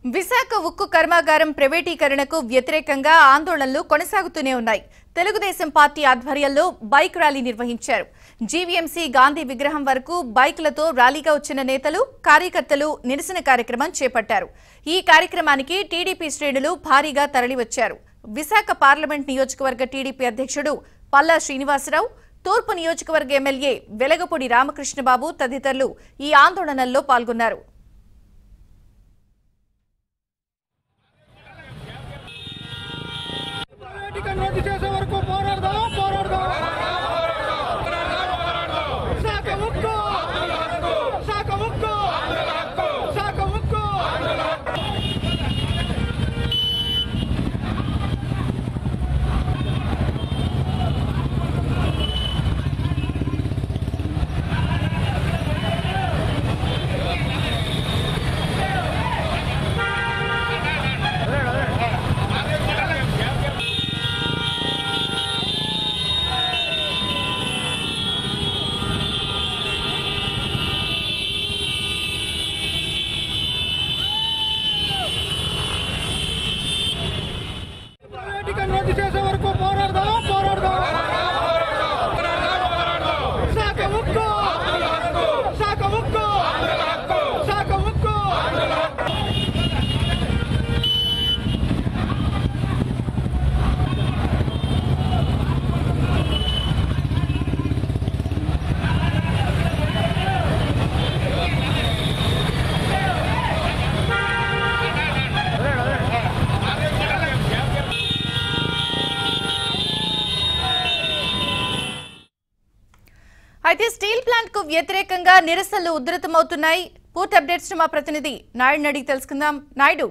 విశాఖ ఉక్కు కర్మాగారం ప్రైవేటీకరణకు వ్యతిరేకంగా ఆందోళనలు కొనసాగుతూనే ఉన్నాయి తెలుగుదేశం పార్టీ ఆధ్వర్యంలో బైక్ ర్యాలీ నిర్వహించారు జీవీఎంసీ గాంధీ విగ్రహం వరకు బైక్లతో ర్యాలీగా వచ్చిన నేతలు కార్యకర్తలు నిరసన కార్యక్రమం చేపట్టారు ఈ కార్యక్రమానికి టీడీపీ శ్రేణులు భారీగా తరలివచ్చారు విశాఖ పార్లమెంట్ నియోజకవర్గ టీడీపీ అధ్యక్షుడు పల్లా శ్రీనివాసరావు తూర్పు నియోజకవర్గ ఎమ్మెల్యే వెలగపూడి రామకృష్ణబాబు తదితరులు ఈ ఆందోళనల్లో పాల్గొన్నారు ప్రైవేటీకరణ రద్దు చేసే వరకు పోరాడదాం పోరాడదాం శాఖ ఉక్కు శాఖ ఉక్కు శాఖ ఉక్కు ప్రైవేటీకరణ రద్దు చేసే వరకు పోరాడదాం పోరాడదాం శాఖ ఉక్కు శాఖ ఉక్కు శాఖ ఉక్కు అయితే స్టీల్ ప్లాంట్ కు వ్యతిరేకంగా నిరసనలు ఉధృతమవుతున్నాయి పూర్తి అప్డేట్స్ ను మా ప్రతినిధి నాయుడు అడిగి తెలుసుకుందాం నాయుడు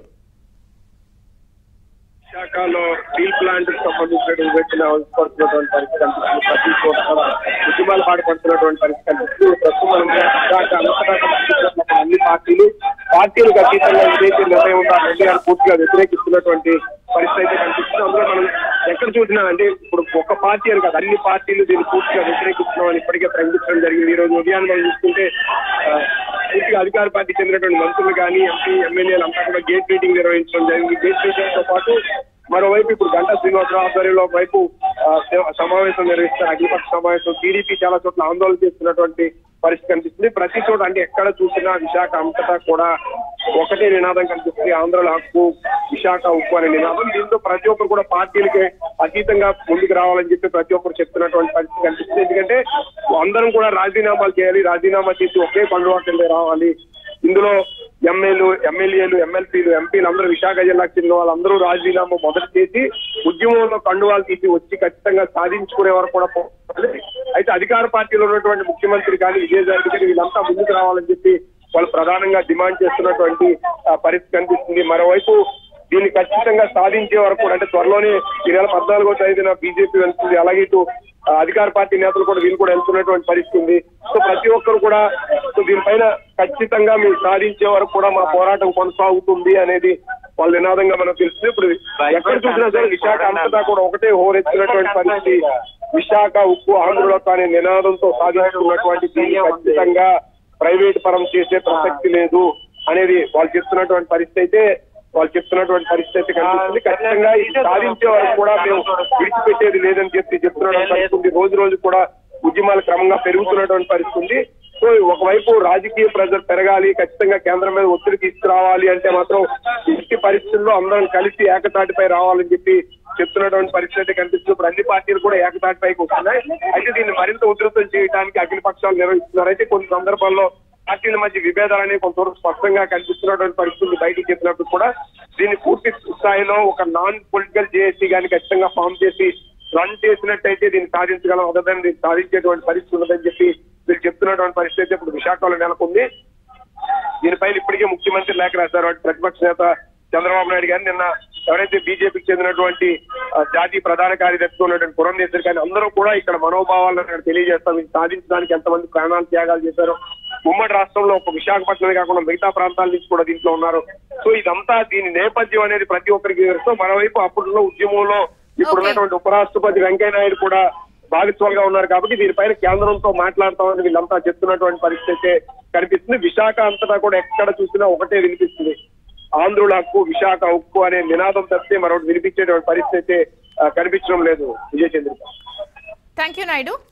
విశాఖలో స్టీల్ ప్లాంట్ కు సంబంధించిన వివేచన అవసరపడుతున్నటువంటి పరిస్థితి కనిపిస్తుంది ప్రతి చోట కూడా ఉద్యమాలు పాటుపడుతున్నటువంటి పరిస్థితి కనిపిస్తుంది ప్రస్తుతం మనం విశాఖ అంతటా కనిపిస్తున్నటువంటి అన్ని పార్టీలు పార్టీలకు అతీతంగా ఏదైతే నిర్ణయం ఉందో ఆ నిర్ణయాలు పూర్తిగా వ్యతిరేకిస్తున్నటువంటి పరిస్థితి అయితే కనిపిస్తుంది అందులో మనం ఎక్కడ చూసినా అంటే ఇప్పుడు ఒక పార్టీ అని కాదు అన్ని పార్టీలు దీన్ని పూర్తిగా వ్యతిరేకిస్తున్నామని ఇప్పటికే ప్రకటించడం జరిగింది ఈ రోజు ఉదయాన్ని మనం చూసుకుంటే ఆ, పూర్తిగా అధికార పార్టీ చెందినటువంటి మంత్రులు కానీ ఎంపీ ఎమ్మెల్యేలు అంతా కూడా గేట్ మీటింగ్ నిర్వహించడం జరిగింది గేట్ మీటింగ్ తో పాటు మరోవైపు ఇప్పుడు గంటా శ్రీనివాసరావు ఆధ్వర్యంలో వైపు ఆ, సమ- సమావేశం నిర్వహిస్తారు అఖిలపక్ష సమావేశం టీడీపీ చాలా చోట్ల ఆందోళన చేస్తున్నటువంటి పరిస్థితి కనిపిస్తుంది ప్రతి చోట అంటే ఎక్కడ చూసినా విశాఖ అంతటా కూడా ఒకటే నినాదం కనిపిస్తుంది ఆంధ్రుల హక్కు విశాఖ ఉక్కు అనే నినాదం దీంతో ప్రతి ఒక్కరు కూడా పార్టీలకి అతీతంగా ముందుకు రావాలని చెప్పి ప్రతి ఒక్కరు చెప్తున్నటువంటి పరిస్థితి కనిపిస్తుంది ఎందుకంటే అందరం కూడా రాజీనామాలు చేయాలి రాజీనామా చేసి ఒకే పండుగ కింద రావాలి ఇందులో ఎమ్మెల్యేలు ఎమ్మెల్యేలు ఎమ్మెల్సీలు ఎంపీలు అందరూ విశాఖ జిల్లాకు చెందిన వాళ్ళందరూ రాజీనామా మొదలు చేసి ఉద్యమంలో కండువాలు తీసి వచ్చి ఖచ్చితంగా సాధించుకునే వరకు కూడా పోరాడాలి. అయితే అధికార పార్టీలో ఉన్నటువంటి ముఖ్యమంత్రి కానీ విజయసాయి కానీ వీళ్ళంతా ముందుకు రావాలని చెప్పి వాళ్ళు ప్రధానంగా డిమాండ్ చేస్తున్నటువంటి ఆ, పరిస్థితి కనిపిస్తుంది మరోవైపు దీన్ని ఖచ్చితంగా సాధించే వరకు కూడా అంటే త్వరలోనే ఈ నెల పద్నాలుగో తేదీన బీజేపీ వెళ్తుంది అలాగే ఇటు ఆ, అధికార పార్టీ నేతలు కూడా వీళ్ళు కూడా వెళ్తున్నటువంటి పరిస్థితి ఉంది సో ప్రతి ఒక్కరు కూడా సో దీనిపైన ఖచ్చితంగా మీరు సాధించే వరకు కూడా మా పోరాటం కొనసాగుతుంది అనేది వాళ్ళ నినాదంగా మనకు తెలుస్తుంది ఇప్పుడు ఎక్కడ చూసినా సరే విశాఖ అంతటా కూడా ఒకటే హోరెత్తినటువంటి పరిస్థితి విశాఖ ఉక్కు ఆంధ్రులకు అనే నినాదంతో సాధిస్తున్నటువంటి దీన్ని ఖచ్చితంగా ప్రైవేట్ పరం చేసే ప్రసక్తి లేదు అనేది వాళ్ళు చెప్తున్నటువంటి పరిస్థితి అయితే వాళ్ళు చెప్తున్నటువంటి పరిస్థితి అయితే కనిపిస్తుంది ఖచ్చితంగా ఇది సాధించే వరకు కూడా మేము విడిచిపెట్టేది లేదని చెప్పి చెప్తున్నటువంటి పరిస్థితి ఉంది రోజు రోజు కూడా ఉద్యమాలు క్రమంగా పెరుగుతున్నటువంటి పరిస్థితి ఉంది సో ఒకవైపు రాజకీయ ప్రెజర్ పెరగాలి ఖచ్చితంగా కేంద్రం మీద ఒత్తిడి తీసుకురావాలి అంటే మాత్రం ఇట్టి పరిస్థితుల్లో అందరం కలిసి ఏకతాటిపై రావాలని చెప్పి చెప్తున్నటువంటి పరిస్థితి అయితే కనిపిస్తుంది ఇప్పుడు అన్ని పార్టీలు కూడా ఏకతాటిపైకి వస్తున్నాయి అయితే దీన్ని మరింత ఉధృతం చేయడానికి అఖిల పక్షాలు నిర్వహిస్తున్నారు అయితే కొన్ని సందర్భాల్లో పార్టీల మధ్య విభేదాలని కొంతవరకు స్పష్టంగా కనిపిస్తున్నటువంటి పరిస్థితులు బయటికి చెప్పినప్పుడు కూడా దీన్ని పూర్తి స్థాయిలో ఒక నాన్ పొలిటికల్ జేఏసీ గాని ఖచ్చితంగా ఫామ్ చేసి రన్ చేసినట్టయితే దీన్ని సాధించగలం అదర్ దీన్ని సాధించేటువంటి పరిస్థితి ఉన్నదని చెప్పి వీళ్ళు చెప్తున్నటువంటి పరిస్థితి అయితే ఇప్పుడు విశాఖలో నెలకొంది దీనిపైన ఇప్పటికే ముఖ్యమంత్రి లేఖ రాశారు అటు ప్రతిపక్ష నేత చంద్రబాబు నాయుడు గారు నిన్న ఎవరైతే బీజేపీకి చెందినటువంటి ఆ, జాతీయ ప్రధాన కార్యదర్శి ఉన్నటువంటి పురంధేశ్వరి కానీ అందరూ కూడా ఇక్కడ మనోభావాలను ఇక్కడ తెలియజేస్తాం ఇది సాధించడానికి ఎంతమంది ప్రాణాలు త్యాగాలు చేశారు ఉమ్మడి రాష్ట్రంలో ఒక విశాఖపట్నమే కాకుండా మిగతా ప్రాంతాల నుంచి కూడా దీంట్లో ఉన్నారు సో ఇదంతా దీని నేపథ్యం అనేది ప్రతి ఒక్కరికి తెలుసు మరోవైపు అప్పట్లో ఉద్యమంలో ఇప్పుడు Okay. ఉన్నటువంటి ఉపరాష్ట్రపతి వెంకయ్య నాయుడు కూడా భాగస్వాలుగా ఉన్నారు కాబట్టి దీనిపైన కేంద్రంతో మాట్లాడతామని వీళ్ళంతా చెప్తున్నటువంటి పరిస్థితి అయితే కనిపిస్తుంది విశాఖ అంతటా కూడా ఎక్కడ చూసినా ఒకటే వినిపిస్తుంది ఆంధ్రుల హక్కు విశాఖ హక్కు అనే నినాదం తప్పితే మరొకటి వినిపించేటువంటి పరిస్థితి అయితే ఆ, కనిపించడం లేదు విజయచంద్రిక థ్యాంక్ యూ నాయుడు